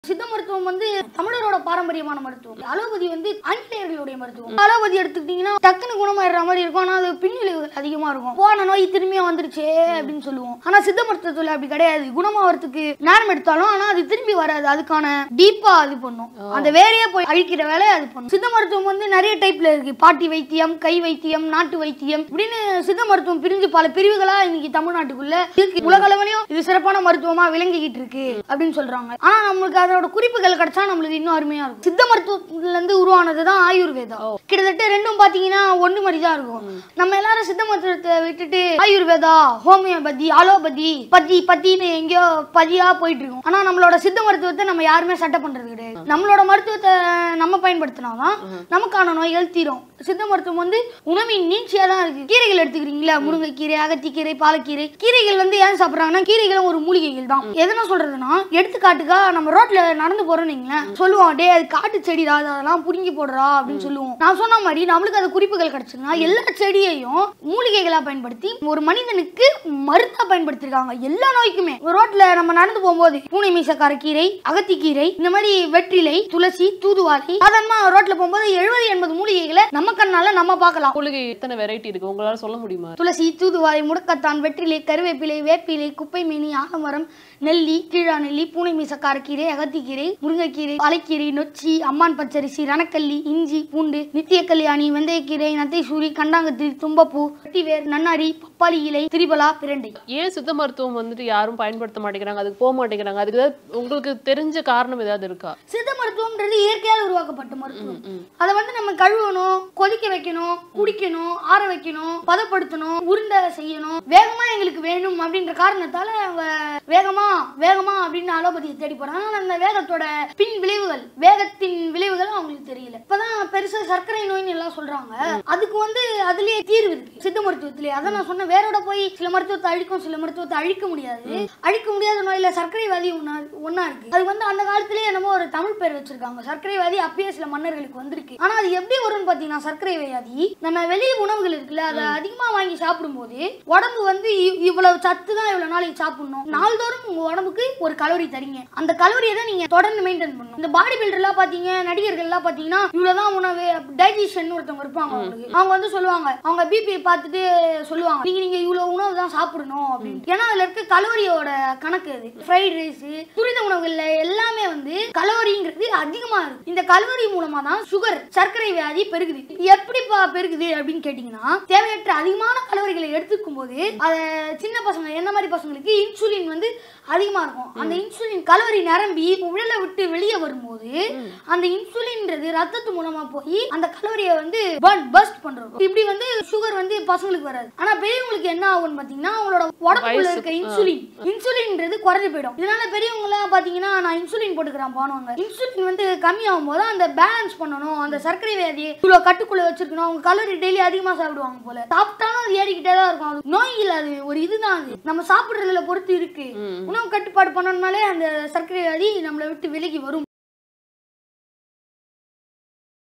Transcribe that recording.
சித்த மருத்துவம் வந்து தமிழரோட பாரம்பரியமான மருத்துவம் அலோபதி வந்து ஆங்கிலேயர்களுடைய மருத்துவம் அலோபதி எடுத்துக்கிட்டீங்கன்னா டக்குன்னு குணமாயிடுற மாதிரி இருக்கும் ஆனா அது பின்விளைவுகள் அதிகமா இருக்கும் போன நோய் திரும்பியும் வந்துருச்சே அப்படின்னு சொல்லுவோம் ஆனா சித்த மருத்துவத்துல அப்படி கிடையாது குணமாகறதுக்கு நேரம் எடுத்தாலும் ஆனா அது திரும்பி வராது அதுக்கான டீப்பா அது பண்ணும் அந்த வேறையே போய் அழிக்கிற வேலையை அது பண்ணும் சித்த மருத்துவம் வந்து நிறைய டைப்ல இருக்கு பாட்டி வைத்தியம் கை வைத்தியம் நாட்டு வைத்தியம் இப்படின்னு சித்த மருத்துவம் பிரிஞ்சு பல பிரிவுகளா இன்னைக்கு தமிழ்நாட்டுக்குள்ள இருக்கு உலக அளவிலையும் இது சிறப்பான மருத்துவமா விளங்கிக்கிட்டு இருக்கு அப்படின்னு சொல்றாங்க ஆனா நம்மளுக்கு அதோட குறிப்புகள் கிடைச்சா நம்மளுக்கு இன்னும் அருமையா இருக்கும் சித்த மருத்துவத்துல இருந்து உருவானது தான் ஆயுர்வேதா கிட்டத்தட்ட ரெண்டும் பாத்தீங்கன்னா ஒண்ணு மாதிரி தான் இருக்கும் நம்ம எல்லாரும் சித்த மருத்துவத்தை விட்டுட்டு ஆயுர்வேதா ஹோமியோபதி அலோபதி பத்தி பத்தின்னு எங்கேயோ பதியா போயிட்டு இருக்கோம் ஆனா நம்மளோட சித்த மருத்துவத்தை நம்ம யாருமே சட்டை பண்றது கிடையாது நம்மளோட மருத்துவத்தை நம்ம பயன்படுத்தினாதான் நமக்கான நோய்கள் தீரும் சித்த மருத்துவம் வந்து உணவின் நீட்சியா தான் இருக்கு கீரைகள் எடுத்துக்கிறீங்களா முருங்கைக்கீரை அகத்திக்கீரை பாலக்கீரை கீரைகள் வந்து ஏன் சாப்பிடுறாங்கன்னா கீரைகளும் ஒரு மூலிகைகள் தான் எதனா சொல்றதுன்னா எடுத்துக்காட்டுக்கா நம்ம ரோட்ல நடந்து போறோம்னு வைங்களேன் சொல்லுவோம் டே அது காட்டு செடிடா அது அதெல்லாம் புடுங்கி போடுறா அப்படின்னு சொல்லுவோம் நான் சொன்ன மாதிரி நம்மளுக்கு அது குறிப்புகள் கிடைச்சுன்னா எல்லா செடியையும் மூலிகைகளா பயன்படுத்தி ஒரு மனிதனுக்கு மருந்தா பயன்படுத்திருக்காங்க எல்லா நோய்க்குமே ரோட்ல நம்ம நடந்து போகும்போது பூனை மீசக்கார கீரை அகத்திக்கீரை இந்த மாதிரி வெற்றிலை துளசி தூதுவாளி சாதாரணமா ரோட்ல போகும்போது எழுபது எண்பது மூலிகைகளை நம்ம கண்ணால நம்ம பார்க்கலாம் மூலிகை எத்தனை வெரைட்டி இருக்கு உங்களால சொல்ல முடியுமா துளசி தூதுவாளை முடக்கத்தான் வெற்றிலை கருவேப்பிலை வேப்பிலை குப்பை மீனி ஆலமரம் நெல்லி கீழா நெல்லி பூனை மீசக்காரக்கீரை அகத்திக்கீரை முருங்கைக்கீரை அலைக்கீரை நொச்சி அம்மான் பச்சரிசி ரணக்கல்லி இஞ்சி பூண்டு நித்திய கல்யாணி வெந்தயக்கீரை நத்தை சூரி கண்டாங்கத்திரி தும்பப்பூ வெட்டிவேர் நன்னாரி பப்பாளி இலை திரிபலா பிரண்டை ஏன் சித்த மருத்துவம் வந்துட்டு யாரும் பயன்படுத்த மாட்டேங்கிறாங்க அதுக்கு போக மாட்டேங்கிறாங்க அதுக்கு ஏதாவது உங்களுக்கு தெரிஞ்ச காரணம் ஏதாவது இருக்கா சித்த மருத்துவம்ன்றது இயற்கையால் உருவாக்கப்பட்ட மருத்துவம் அதை வந்து நம்ம கழுவணும் கொதிக்க வைக்கணும் குடிக்கணும் ஆற வைக்கணும் பதப்படுத்தணும் உருண்டை செய்யணும் வேகமா எங்களுக்கு வேணும் அப்படின்ற காரணத்தால அவங்க வேகமா வேகமா அப்படின்னு அலோபதியை தேடி போறாங்க ஆனா அந்த வேகத்தோட பின் விளைவுகள் வேகத்தின் விளைவுகள் அவங்களுக்கு தெரியல இப்பதான் பெருசா சர்க்கரை நோய்னு எல்லாம் சொல்றாங்க அதுக்கு வந்து அதுலயே தீர்வு இருக்கு சித்த மருத்துவத்திலே அதை நான் சொன்ன வேரோட போய் சில மருத்துவத்தை அழிக்கும் சில மருத்துவத்தை அழிக்க முடியாது அழிக்க முடியாத நோயில சர்க்கரை வியாதி ஒண்ணா ஒண்ணா இருக்கு அது வந்து அந்த காலத்திலேயே என்னமோ ஒரு தமிழ் பேர் வச்சிருக்காங்க சர்க்கரை வியாதி அப்பயே சில மன்னர்களுக்கு வந்திருக்கு ஆனா அது எப்படி வரும்னு பாத்தீங்கன்னா சர்க்கரை வியாதி நம்ம வெளி உணவுகள் இருக்குல்ல அதை அதிகமா வாங்கி சாப்பிடும்போது உடம்பு வந்து இவ்- இவ்வளவு சத்து தான் இவ்வளவு நாளைக்கு சாப்பிடணும் நாள்தோறும் உங்க உடம்புக்கு ஒரு கலோரி தரீங்க அந்த கலோரியை தான் நீங்க தொடர்ந்து மெயின்டைன் பண்ணணும் இந்த பாடி பில்டர்லாம் பாத்தீங்க நடிகர்கள் எல்லாம் பாத்தீங்கன்னா இவ்வளவுதான் உணவு டைஜஷன் ஒருத்தவங்க இருப்பாங்க அவங்களுக்கு அவங்க வந்து சொல்லுவாங்க அவங்க பிபி பார்த்துட்டு சொல்லுவாங்க நீங்க நீங்க இவ்வளவு உணவு தான் சாப்பிடணும் அப்படின்னு ஏன்னா அதுல இருக்க கலோரியோட கணக்கு அது ஃப்ரைட் ரைஸ் துரித உணவுகள்ல எல்லாமே வந்து கலோரிங்கிறது அதிகமா இருக்கு இந்த கலோரி மூலமா தான் சுகர் சர்க்கரை வியாதி பெருகுது எப்படிப்பா பெருகுது அப்படின்னு கேட்டீங்கன்னா தேவையற்ற அதிகமான கலோரிகளை எடுத்துக்கும் போது அத சின்ன பசங்க என்ன மாதிரி பசங்களுக்கு இன்சுலின் வந்து அதிகமா இருக்கும் அந்த இன்சுலின் கலோரி நிரம்பி உடலை விட்டு வெளியே வரும்போது அந்த இன்சுலின்ன்றது ரத்தத்து மூலமா போய் அந்த கலோரியை வந்து பர்ன் பஸ்ட் பண்றோம் இப்படி வந்து சுகர் வந்து பசங்களுக்கு வராது ஆனா பெரியவங்களுக்கு என்ன ஆகும்னு பாத்தீங்கன்னா அவங்களோட உடம்புக்குள்ள வயசு- இருக்க இன்சுலின் இன்சுலின்ன்றது குறைஞ்சு போயிடும் இதனால பெரியவங்க எல்லாம் பாத்தீங்கன்னா நான் இன்சுலின் போட்டுக்கிறேன் பானுவாங்க இன்சுலின் வந்து கம்மியாகும் போது அந்த பேலன்ஸ் பண்ணணும் அந்த சர்க்கரை வியாதி இவ்வளவு கட்டுக்குள்ள வச்சிருக்கணும் அவங்க கலோரி டெய்லி அதிகமா சாப்பிடுவாங்க போல சாப்பிட்டாலும் அது ஏறிக்கிட்டே தான் இருக்கும் அது நோய் இல்ல அது ஒரு இதுதான் அது நம்ம சாப்பிடுறதுல பொறுத்து இருக்கு உணவு கட்டுப்பாடு பண்ணணும்னாலே அந்த சர்க்கரை வியாதி நம்மளை விட்டு விலகி வரும்